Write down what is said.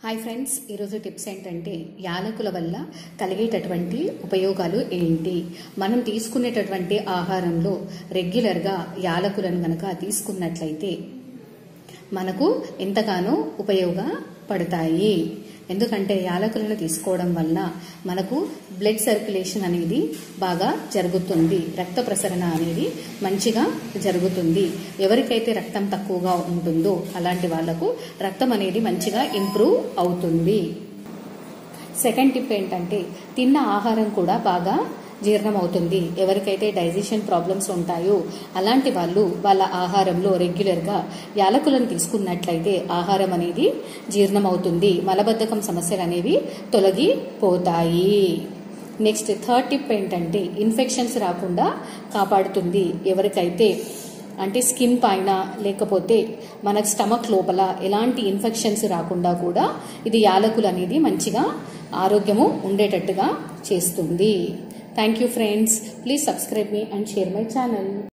hi friends ఈరోజు tips ఏంటంటే యాలకుల వల్ల కలిగేటటువంటి ఉపయోగాలు ఏంటి మనం తీసుకునేటటువంటి ఆహారంలో రెగ్యులర్గా యాలకులను గనక తీసుకున్నట్లయితే మనకు ఎంతగానో ఉపయోగపడతాయి ఎందుకంటే యాలకులను తీసుకోవడం వల్ల మనకు బ్లడ్ సర్క్యులేషన్ అనేది బాగా జరుగుతుంది రక్త ప్రసరణ అనేది మంచిగా జరుగుతుంది ఎవరికైతే రక్తం తక్కువగా ఉంటుందో అలాంటి వాళ్లకు రక్తం అనేది మంచిగా ఇంప్రూవ్ అవుతుంది సెకండ్ టిప్ ఏంటంటే తిన్న ఆహారం కూడా బాగా జీర్ణమవుతుంది ఎవరికైతే డైజెషన్ ప్రాబ్లమ్స్ ఉంటాయో అలాంటి వాళ్ళు వాళ్ళ ఆహారంలో రెగ్యులర్గా యాలకులను తీసుకున్నట్లయితే ఆహారం అనేది జీర్ణమవుతుంది మలబద్ధకం సమస్యలు అనేవి తొలగిపోతాయి నెక్స్ట్ థర్డ్ టిప్ ఏంటంటే ఇన్ఫెక్షన్స్ రాకుండా కాపాడుతుంది ఎవరికైతే అంటే స్కిన్ పైన లేకపోతే మన స్టమక్ లోపల ఎలాంటి ఇన్ఫెక్షన్స్ రాకుండా కూడా ఇది యాలకులు అనేది మంచిగా ఆరోగ్యము ఉండేటట్టుగా చేస్తుంది thank you friends please subscribe me and share my channel